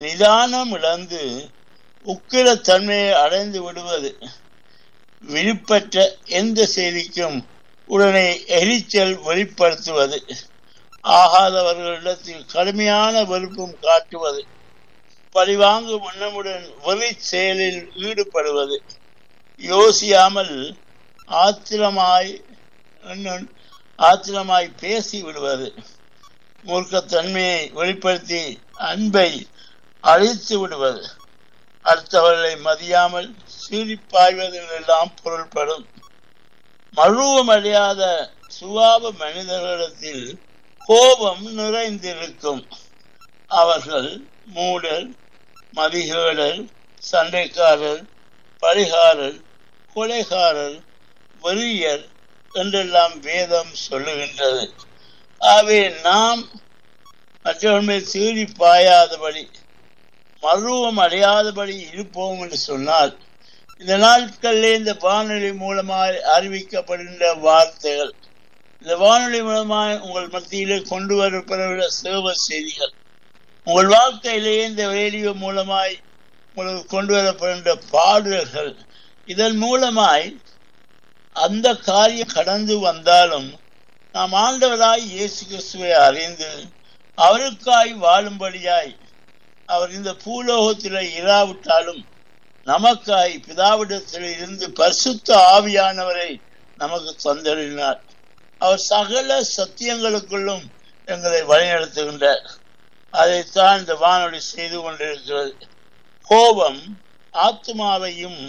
நிதானம் இழந்து உக்கிரத்தன்மையை அடைந்து விடுவது விருப்பற்ற எந்த செய்திக்கும் உடனே எரிச்சல் வெளிப்படுத்துவது ஆகாதவர்களிடத்தில் கடுமையான வெறுப்பும் காட்டுவது பழிவாங்கும் எண்ணமுடன் வெறி செயலில் ஈடுபடுவது யோசியாமல் ஆத்திரமாய் ஆத்திரமாய் பேசி விடுவது மூர்க்கத்தன்மையை வெளிப்படுத்தி அன்பை அழித்து விடுவது அடுத்தவர்களை மதியாமல் சீரிப்பாய்வதில் எல்லாம் பொருள்படும் மழுவமடையாத சுபாவ மனிதர்களிடத்தில் கோபம் நிறைந்திருக்கும் அவர்கள் மூடர் மதிகேடர் சண்டைக்காரர் பரிகாரர் கொலைகாரர் வெறியர் என்றெல்லாம் வேதம் சொல்லுகின்றது ஆகவே நாம் மற்றவர்கள் சீறி பாயாதபடி மருவம் அடையாதபடி இருப்போம் என்று சொன்னால் இந்த நாட்களிலே இந்த வானொலி மூலமாய் அறிவிக்கப்படுகின்ற வார்த்தைகள் இந்த வானொலி மூலமாய் உங்கள் மத்தியிலே கொண்டு வரப்படுகிற சேவ செய்திகள் உங்கள் வாழ்க்கையிலேயே இந்த ரேடியோ மூலமாய் உங்களுக்கு கொண்டு வரப்படுகின்ற பாடல்கள் இதன் மூலமாய் அந்த காரியம் கடந்து வந்தாலும் நாம் ஆண்டவராய் இயேசு கிறிஸ்துவை அறிந்து அவருக்காய் வாழும்படியாய் அவர் இந்த பூலோகத்தில் இராவிட்டாலும் நமக்காய் பிதாவிடத்தில் இருந்து பரிசுத்த ஆவியானவரை நமக்கு தந்தறினார் அவர் சகல சத்தியங்களுக்குள்ளும் எங்களை வழிநடத்துகின்றார் அதைத்தான் இந்த வானொலி செய்து கொண்டிருக்கிறது கோபம் ஆத்மாவையும்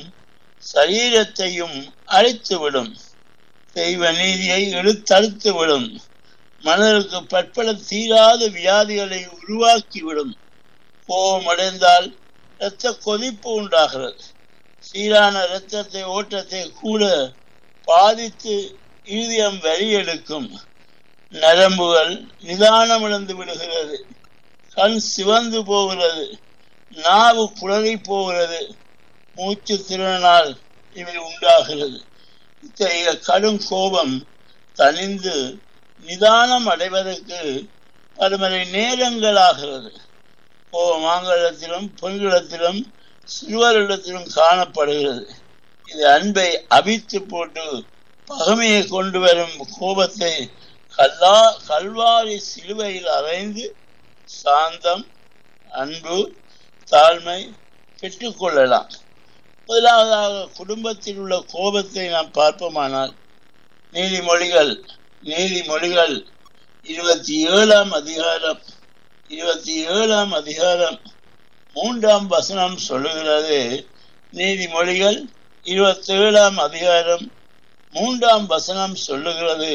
சரீரத்தையும் அழித்துவிடும் தெய்வ நீதியை எடுத்தழுத்து விடும் மனதிற்கு பற்பல தீராத வியாதிகளை உருவாக்கிவிடும் கோபம் அடைந்தால் இரத்த கொதிப்பு உண்டாகிறது சீரான இரத்தத்தை ஓட்டத்தை கூட பாதித்து இருதயம் வழியெடுக்கும் நரம்புகள் நிதானம் இழந்து விடுகிறது கண் சிவந்து போகிறது நாவு குளறி போகிறது மூச்சு திறனால் இவை உண்டாகிறது இத்தகைய கடும் கோபம் தனிந்து நிதானம் அடைவதற்கு பல மணி நேரங்களாகிறது கோபமாங்களிடத்திலும் பெண்களிடத்திலும் சிறுவரிடத்திலும் காணப்படுகிறது இது அன்பை அபித்து போட்டு பகமையை கொண்டு வரும் கோபத்தை கல்லா கல்வாரி சிலுவையில் அறைந்து சாந்தம் அன்பு தாழ்மை பெற்றுக்கொள்ளலாம் முதலாவதாக குடும்பத்தில் உள்ள கோபத்தை நாம் பார்ப்போமானால் நீதிமொழிகள் நீதிமொழிகள் இருபத்தி ஏழாம் அதிகாரம் இருபத்தி ஏழாம் அதிகாரம் மூன்றாம் வசனம் சொல்லுகிறது நீதிமொழிகள் இருபத்தி ஏழாம் அதிகாரம் மூன்றாம் வசனம் சொல்லுகிறது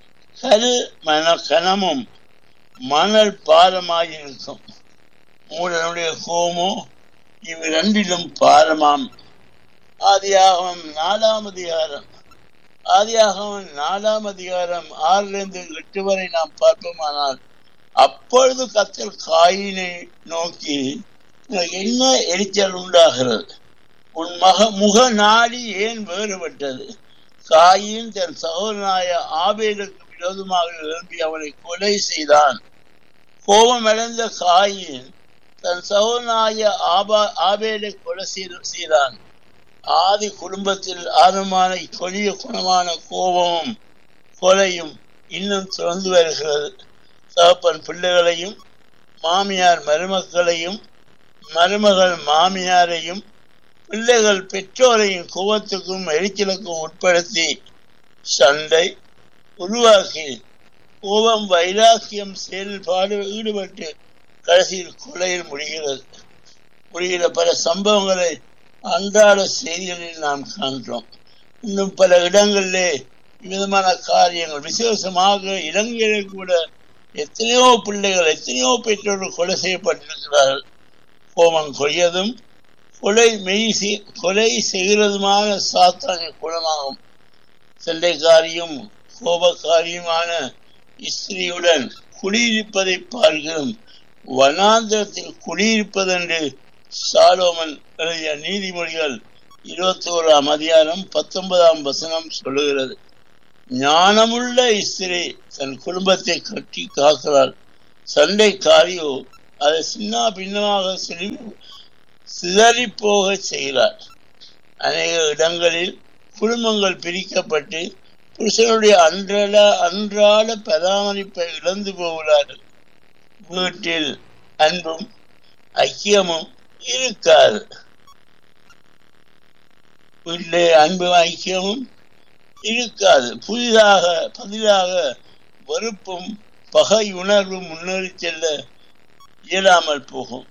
கரு மன கனமும் மணல் பாரமாயிருக்கும் மூடனுடைய கோமோ இவ்விரண்டிலும் பாரமாம் ஆதியாகவும் நாலாம் அதிகாரம் ஆதியாகவும் நாலாம் அதிகாரம் ஆறிலிருந்து எட்டு வரை நாம் பார்ப்போமானால் அப்பொழுது கத்தல் காயினை நோக்கி என்ன எரிச்சல் உண்டாகிறது உன் மக முக நாடி ஏன் வேறுபட்டது காயின் தன் சகோதரனாய ஆபேலுக்கு விரோதமாக எழுப்பி அவனை கொலை செய்தான் கோபமடைந்த காயின் தன் சகோதரனாய ஆபா ஆபேலை கொலை செய்தான் ஆதி குடும்பத்தில் ஆரம்பமான கொடிய குணமான கோபமும் கொலையும் இன்னும் தொடர்ந்து வருகிறது தகப்பன் பிள்ளைகளையும் மாமியார் மருமக்களையும் மருமகள் மாமியாரையும் பிள்ளைகள் பெற்றோரையும் கோபத்துக்கும் எரிச்சலுக்கும் உட்படுத்தி சண்டை உருவாக்கி கோபம் வைராக்கியம் செயல்பாடு ஈடுபட்டு கடைசியில் கொலையில் முடிகிறது முடிகிற பல சம்பவங்களை அன்றாட செய்திகளில் நாம் காண்கிறோம் இன்னும் பல இடங்களிலே விதமான காரியங்கள் விசேஷமாக இலங்கையிலே கூட எத்தனையோ பிள்ளைகள் எத்தனையோ பெற்றோர்கள் கொலை செய்யப்பட்டிருக்கிறார்கள் கோபம் கொய்யதும் கொலை மெய் கொலை செய்கிறதுமான சாத்தான குணமாகும் சண்டைக்காரியும் கோபக்காரியுமான ஸ்திரியுடன் குடியிருப்பதை பார்க்கிறோம் வனாந்திரத்தில் குடியிருப்பதென்று சாலோமன் எழுதிய நீதிமொழிகள் இருபத்தி ஓராம் அதிகாரம் பத்தொன்பதாம் வசனம் சொல்லுகிறது ஞானமுள்ள ஸ்திரீ தன் குடும்பத்தை கட்டி காக்கிறாள் சண்டைக்காரியோ அதை சின்ன பின்னமாக சிதறி போக செய்கிறார் அநேக இடங்களில் குடும்பங்கள் பிரிக்கப்பட்டு புருஷனுடைய அன்றாட அன்றாட பராமரிப்பை இழந்து போகிறார்கள் வீட்டில் அன்பும் ஐக்கியமும் இருக்காது வீட்டிலே அன்பும் ஐக்கியமும் இருக்காது புதிதாக பதிலாக வெறுப்பும் பகை உணர்வும் முன்னேறி செல்ல இயலாமல் போகும்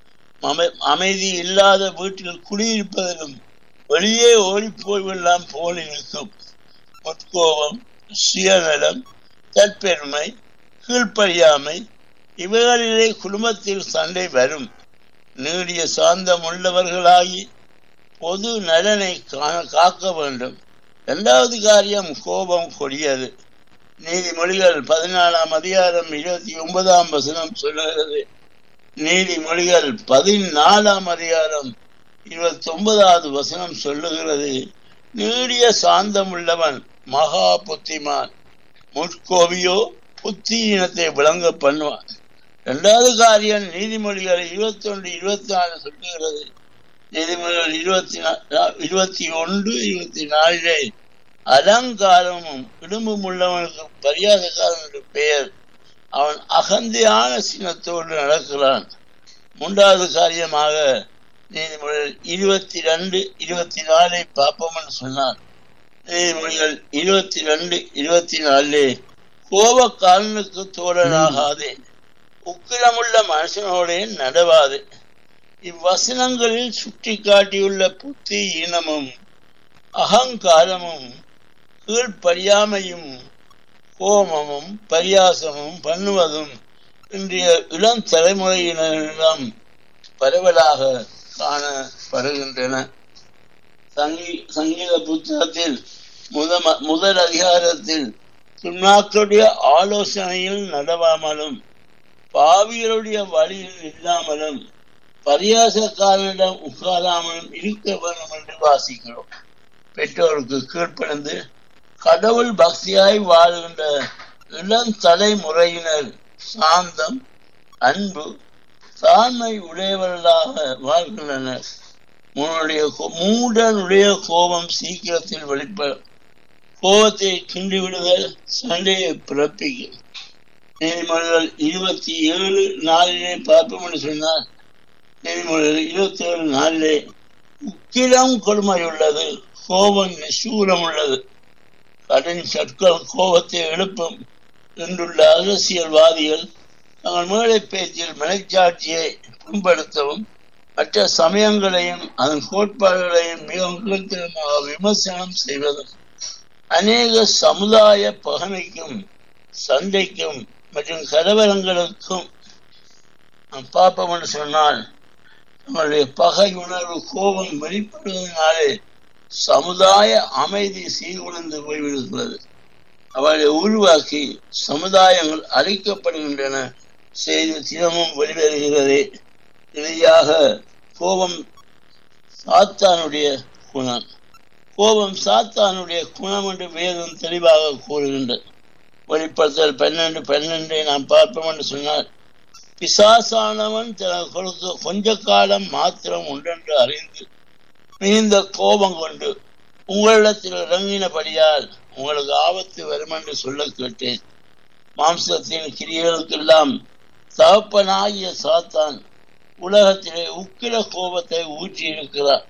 அமைதி இல்லாத வீட்டில் குடியிருப்பதிலும் வெளியே ஓடி போய்விடலாம் போல் இருக்கும் முற்கோபம் சுயநலம் தற்பெருமை கீழ்ப்படியாமை இவைகளிலே குடும்பத்தில் சண்டை வரும் நீடிய சாந்தம் உள்ளவர்களாகி பொது நலனை காக்க வேண்டும் இரண்டாவது காரியம் கோபம் கொடியது நீதிமொழிகள் பதினாலாம் அதிகாரம் இருபத்தி ஒன்பதாம் வசனம் சொல்லுகிறது நீதிமொழிகள் பதினாலாம் அதிகாரம் இருபத்தி ஒன்பதாவது வசனம் சொல்லுகிறது நீடிய சாந்தம் உள்ளவன் மகா புத்திமான் முற்கோவியோ புத்தியினத்தை விளங்க பண்ணுவான் இரண்டாவது காரியம் நீதிமொழிகள் இருபத்தி ஒன்று இருபத்தி நாலு சொல்லுகிறது நீதிமொழிகள் இருபத்தி இருபத்தி ஒன்று இருபத்தி நாலிலே அலங்காரமும் இடும்பும் உள்ளவனுக்கு பரியாசக்காரன் என்று பெயர் அவன் அகந்தையான சின்னத்தோடு நடக்கிறான் மூன்றாவது காரியமாக நீதிமொழிகள் இருபத்தி ரெண்டு இருபத்தி நாலை பார்ப்போம் என்று சொன்னார் நீதிமொழிகள் இருபத்தி ரெண்டு இருபத்தி நாலு கோபக்காரனுக்கு தோழனாகாதே உக்கிரமுள்ள மனுஷனோடே நடவாது இவ்வசனங்களில் சுட்டி காட்டியுள்ள புத்தி ஈனமும் அகங்காரமும் கீழ்ப்படியாமையும் கோபமும் பரியாசமும் பண்ணுவதும் இன்றைய இளம் தலைமுறையினரிடம் பரவலாக காணப்படுகின்றன சங்கீ சங்கீத புத்தகத்தில் முத முதல் அதிகாரத்தில் துன்மாக்களுடைய ஆலோசனையில் நடவாமலும் பாவியருடைய வழியில் இல்லாமலும் பரியாசக்காரனிடம் உட்காராமலும் இருக்க வேண்டும் என்று வாசிக்கிறோம் பெற்றோருக்கு கீழ்ப்படைந்து கடவுள் பக்தியாய் வாழ்கின்ற இளம் தலைமுறையினர் சாந்தம் அன்பு தாழ்மை உடையவர்களாக வாழ்கின்றனர் உன்னுடைய மூடனுடைய கோபம் சீக்கிரத்தில் வெளிப்படும் கோபத்தை கிண்டி விடுதல் சண்டையை பிறப்பிக்கும் நீதிமன்றங்கள் இருபத்தி ஏழு நாளிலே பார்ப்போம் என்று சொன்னார் நீதிமன்றங்கள் இருபத்தி ஏழு நாளிலே உக்கிரம் கொடுமை உள்ளது கோபம் நிசூரம் உள்ளது கடன் சொற்கள் கோபத்தை எழுப்பும் என்றுள்ள அரசியல்வாதிகள் தங்கள் மேடை பேச்சில் மனச்சாட்சியை புண்படுத்தவும் மற்ற சமயங்களையும் அதன் கோட்பாடுகளையும் மிகவும் கீழ்த்தரமாக விமர்சனம் செய்வதும் அநேக சமுதாய பகமைக்கும் சண்டைக்கும் மற்றும் கலவரங்களுக்கும் நாம் பார்ப்போம் என்று சொன்னால் நம்முடைய பகை உணர்வு கோபம் வெளிப்படுவதனாலே சமுதாய அமைதி சீர்குலைந்து போய்விடுகிறது அவளை உருவாக்கி சமுதாயங்கள் அழிக்கப்படுகின்றன செய்தி தினமும் வெளிவருகிறது இறுதியாக கோபம் சாத்தானுடைய குணம் கோபம் சாத்தானுடைய குணம் என்று வேதம் தெளிவாக கூறுகின்றது வெளிப்படுத்தல் பன்னெண்டு பன்னெண்டை நாம் பார்ப்போம் என்று சொன்னார் பிசாசானவன் தனக்கு கொடுக்க கொஞ்ச காலம் மாத்திரம் உண்டென்று அறிந்து மிகுந்த கோபம் கொண்டு உங்களிடத்தில் இறங்கினபடியால் உங்களுக்கு ஆபத்து வரும் என்று சொல்ல கேட்டேன் மாம்சத்தின் கிரியர்களுக்கெல்லாம் தகப்பனாகிய சாத்தான் உலகத்திலே உக்கிர கோபத்தை ஊற்றி இருக்கிறார்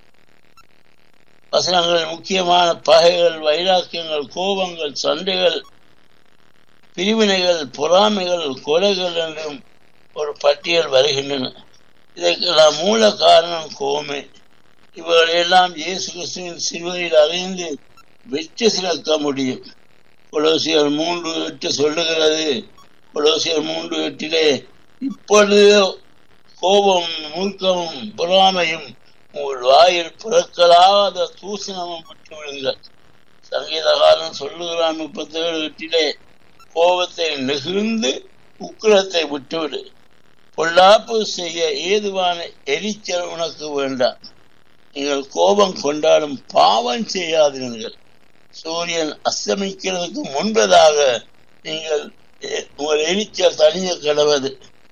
வசனங்கள் முக்கியமான பகைகள் வைராக்கியங்கள் கோபங்கள் சண்டைகள் பிரிவினைகள் பொறாமைகள் கொலைகள் என்றும் ஒரு பட்டியல் வருகின்றன இதற்கெல்லாம் மூல காரணம் கோமை இவர்களெல்லாம் இயேசு கிறிஸ்துவின் சிலுவையில் அறிந்து வெற்றி சிறக்க முடியும் கொலோசியர் மூன்று எட்டு சொல்லுகிறது கொலோசியர் மூன்று எட்டிலே இப்பொழுது கோபம் மூர்க்கமும் பொறாமையும் உங்கள் வாயில் பிறக்கலாத தூசணமும் விட்டு விடுங்கள் சங்கீதகாரன் சொல்லுகிறான் முப்பத்தி ஏழு எட்டிலே கோபத்தை நெகிழ்ந்து உக்கிரத்தை விட்டுவிடு பொல்லாப்பு செய்ய ஏதுவான எரிச்சல் உனக்கு வேண்டாம் நீங்கள் கோபம் கொண்டாலும் பாவம் செய்யாதீர்கள் சூரியன் அஸ்தமிக்கிறதுக்கு முன்பதாக நீங்கள் உங்கள் எரிச்சல் தனிய கிடவது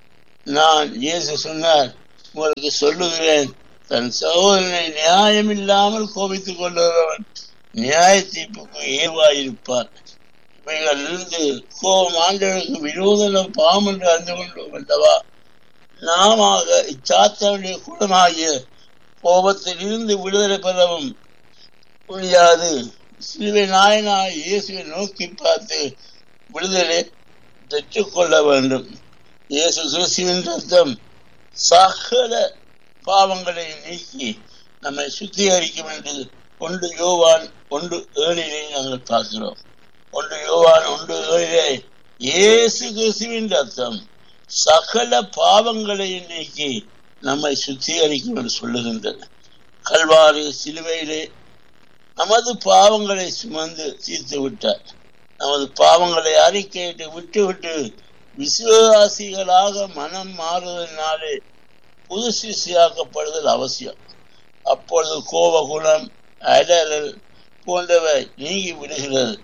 நான் இயேசு சொன்னார் உங்களுக்கு சொல்லுகிறேன் தன் சகோதரனை நியாயம் இல்லாமல் கோபித்துக் கொள்ளுகிறவன் நியாய தீர்ப்புக்கு ஏவாயிருப்பார் இவைகளிலிருந்து கோபம் ஆண்டவனுக்கு விரோதம் பாவம் என்று அறிந்து கொண்டோம் அல்லவா நாம இச்சாத்தனுடைய குணமாகிய கோபத்தில் இருந்து விடுதலை பெறவும் முடியாது சிலுவை நாயனாய் இயேசுவை நோக்கி பார்த்து விடுதலை பெற்றுக்கொள்ள வேண்டும் இயேசு கிறிஸ்துவின் ரத்தம் சகல பாவங்களை நீக்கி நம்மை சுத்திகரிக்கும் என்று ஒன்று யோவான் ஒன்று ஏழிலே நாங்கள் பார்க்கிறோம் ஒன்று யோவான் ஒன்று ஏழிலே இயேசு கிறிஸ்துவின் ரத்தம் சகல பாவங்களையும் நீக்கி நம்மை சுத்திகரிக்கும் என்று சொல்லுகின்றது கல்வாரி சிலுவையிலே நமது பாவங்களை சுமந்து தீர்த்து விட்டார் நமது பாவங்களை அறிக்கையிட்டு விட்டு விட்டு விசுவாசிகளாக மனம் மாறுவதனாலே புது சிசியாக்கப்படுதல் அவசியம் அப்பொழுது கோபகுணம் அலறல் போன்றவை நீங்கி விடுகிறது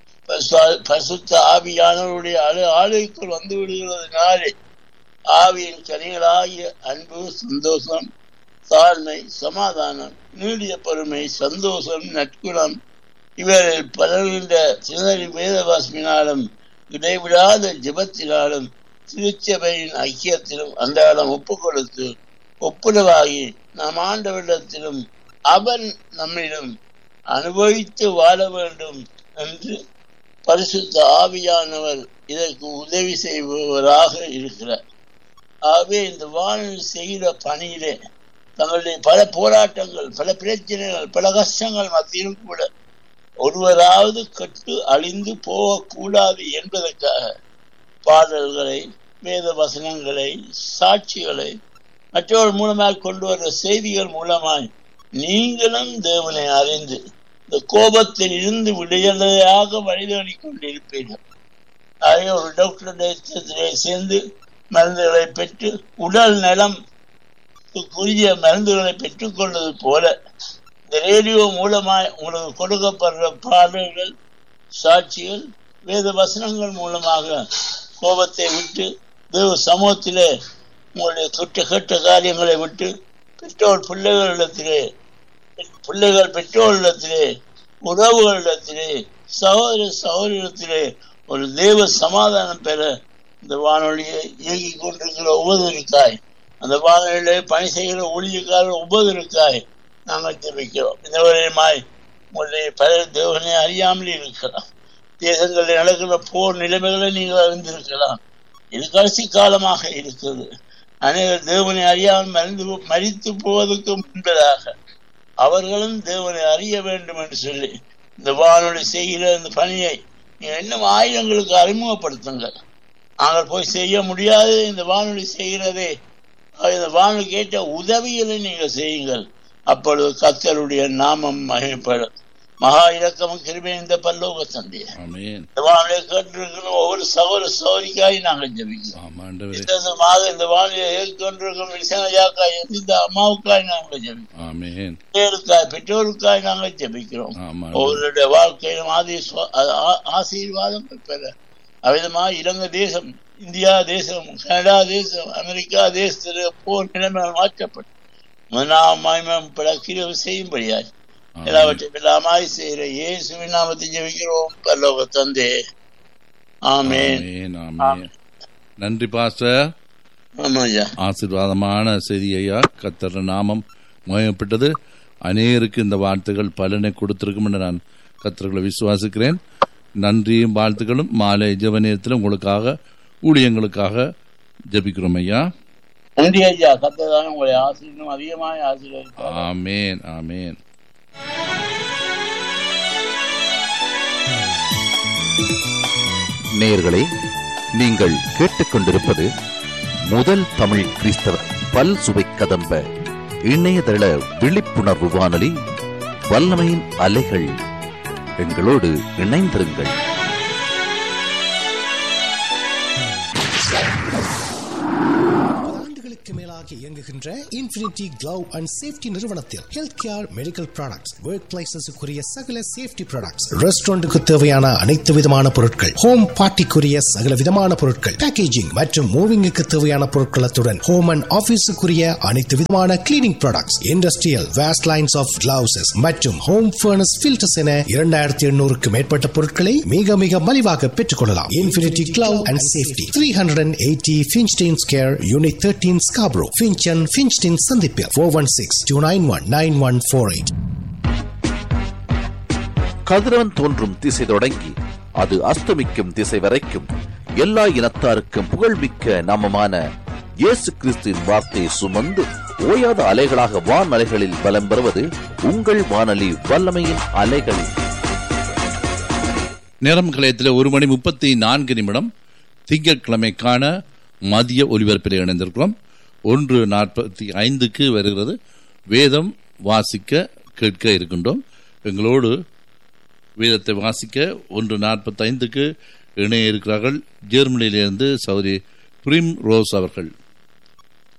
பசுத்த ஆவியானவருடைய அழு ஆளுக்குள் வந்து விடுகிறதுனாலே ஆவியின் கனிகளாகிய அன்பு சந்தோஷம் தாழ்மை சமாதானம் நீடிய பொறுமை சந்தோஷம் நட்குணம் இவரில் பலர்கின்ற சிலரி வேதவாசினாலும் இடைவிடாத ஜபத்தினாலும் திருச்சபையின் ஐக்கியத்திலும் அன்றாடம் ஒப்பு கொடுத்து ஒப்புரவாகி நாம் ஆண்டவரிடத்திலும் அவன் நம்மிடம் அனுபவித்து வாழ வேண்டும் என்று பரிசுத்த ஆவியானவர் இதற்கு உதவி செய்பவராக இருக்கிறார் ஆகவே இந்த வானில் செய்கிற பணியிலே தங்களுடைய பல போராட்டங்கள் பல பிரச்சனைகள் பல கஷ்டங்கள் மத்தியிலும் கூட ஒருவராவது கட்டு அழிந்து போகக்கூடாது என்பதற்காக பாடல்களை வேத வசனங்களை சாட்சிகளை மற்றவர் மூலமாக கொண்டு வர செய்திகள் மூலமாய் நீங்களும் தேவனை அறிந்து இந்த கோபத்தில் இருந்து விடுதலையாக வழிதோடி கொண்டிருப்பீர்கள் ஆகவே ஒரு டாக்டர் சேர்ந்து மருந்துகளை பெற்று உடல் நலம் குறிய மருந்துகளை பெற்றுக்கொள்வது போல இந்த ரேடியோ மூலமாய் உங்களுக்கு கொடுக்கப்படுற பாடல்கள் சாட்சிகள் வேத வசனங்கள் மூலமாக கோபத்தை விட்டு தேவ சமூகத்திலே உங்களுடைய கெட்ட கெட்ட காரியங்களை விட்டு பெற்றோர் பிள்ளைகளிடத்திலே பிள்ளைகள் பெற்றோரிடத்திலே உறவுகளிடத்திலே சகோதர சகோதரத்திலே ஒரு தேவ சமாதானம் பெற இந்த வானொலியை இயங்கிக் கொண்டிருக்கிற உபதவிக்காய் அந்த வானொலியிலே பணி செய்கிற ஊழியக்காரர் உபதவிக்காய் நாங்கள் ஜெபிக்கிறோம் இந்த வரையுமாய் உங்களுடைய பல தேவனை அறியாமல் இருக்கலாம் தேசங்களில் நடக்கிற போர் நிலைமைகளை நீங்கள் அறிந்திருக்கலாம் இது கடைசி காலமாக இருக்கிறது அனைவர் தேவனை அறியாமல் மறைந்து மறித்து போவதற்கு முன்பதாக அவர்களும் தேவனை அறிய வேண்டும் என்று சொல்லி இந்த வானொலி செய்கிற இந்த பணியை நீங்கள் இன்னும் ஆயுதங்களுக்கு அறிமுகப்படுத்துங்கள் நாங்கள் போய் செய்ய முடியாது இந்த வானொலி செய்கிறதே இந்த வானொலி கேட்ட உதவிகளை நீங்கள் செய்யுங்கள் அப்பொழுது கத்தருடைய நாமம் மகிழ்ப்படும் மகா இலக்கமும் கிருபை இந்த பல்லோக தந்தைய இந்த வானிலை கேட்டிருக்கிற ஒவ்வொரு சகோதர சோதிக்காய் நாங்கள் ஜபிக்கிறோம் விசேஷமாக இந்த வானிலை ஏற்கொண்டிருக்கும் விசேஷாக்காய் இந்த அம்மாவுக்காய் நாங்கள் ஜபிக்கிறோம் பேருக்காய் பெற்றோருக்காய் நாங்கள் ஜபிக்கிறோம் ஒவ்வொருடைய வாழ்க்கையிலும் ஆதி ஆசீர்வாதம் பெற அவ்விதமாக இலங்கை தேசம் இந்தியா தேசம் கனடா தேசம் அமெரிக்கா தேசத்தில் போர் நிலைமை மாற்றப்பட்டு மனாமயம் பல கிரவு செய்யும்படியாய் எல்லாவற்றையும் எல்லாமாய் செய்கிற இயேசுவின் நாமத்தை ஜெபிக்கிறோம் பல்லோக தந்தே ஆமேன் நன்றி பாஸ்டர் ஆமாய்யா ஆசீர்வாதமான செய்தியா கத்தர் நாமம் முயப்பட்டது அநேருக்கு இந்த வாழ்த்துகள் பலனை கொடுத்திருக்கும் என்று நான் கத்தர்களை விசுவாசிக்கிறேன் நன்றியும் வாழ்த்துக்களும் மாலை ஜெபநேரத்தில் உங்களுக்காக ஊழியங்களுக்காக ஜபிக்கிறோம் ஐயா நன்றி ஐயா கத்ததான உங்களை ஆசீர்வாதம் அதிகமாக ஆசீர்வதிப்பார் ஆமேன் ஆமேன் நேயர்களே நீங்கள் கேட்டுக்கொண்டிருப்பது முதல் தமிழ் கிறிஸ்தவ பல் சுவை கதம்ப இணையதள விழிப்புணர்வு வானொலி வல்லமையின் அலைகள் எங்களோடு இணைந்திருங்கள் ஆண்டுகளுக்கு மேலாக வருடங்களாக இயங்குகின்ற இன்ஃபினிட்டி கிளவ் அண்ட் சேஃப்டி நிறுவனத்தில் health care medical products work பிளேசஸுக்குரிய சகல சேஃப்டி ப்ராடக்ட்ஸ் ரெஸ்டாரண்ட்டுக்கு தேவையான அனைத்து விதமான பொருட்கள் ஹோம் பார்ட்டிக்குரிய சகல விதமான பொருட்கள் பேக்கேஜிங் மற்றும் மூவிங்குக்கு தேவையான பொருட்களத்துடன் ஹோம் அண்ட் ஆபீஸுக்குரிய அனைத்து விதமான cleaning products industrial waste lines of gloves மற்றும் ஹோம் ஃபர்னஸ் ஃபில்டர்ஸ் என இரண்டாயிரத்தி எண்ணூறுக்கு மேற்பட்ட பொருட்களை மிக மிக மலிவாக பெற்றுக் கொள்ளலாம் infinity glove and safety three hundred and eighty Finchdene square unit thirteen Scarborough Finch and Finchdene சந்திப்பில் four one six two nine one nine one four eight கதிரவன் தோன்றும் திசை தொடங்கி அது அஸ்தமிக்கும் திசை வரைக்கும் எல்லா இனத்தாருக்கும் புகழ்மிக்க நாமமான இயேசு கிறிஸ்துவின் வார்த்தையை சுமந்து ஓயாத அலைகளாக வான் அலைகளில் பலம் பெறுவது உங்கள் வானொலி வல்லமையின் அலைகள் நேரம் கலையத்தில் ஒரு மணி முப்பத்தி நான்கு நிமிடம் திங்கட்கிழமைக்கான மதிய ஒலிபரப்பில் இணைந்திருக்கிறோம் ஒன்று நாற்பத்தி ஐந்துக்கு வருகிறது வேதம் வாசிக்க கேட்க இருக்கின்றோம் எங்களோடு வேதத்தை வாசிக்க ஒன்று நாற்பத்தைந்துக்கு இணைய இருக்கிறார்கள் ஜெர்மனியிலிருந்து சௌரி பிரிம் ரோஸ் அவர்கள்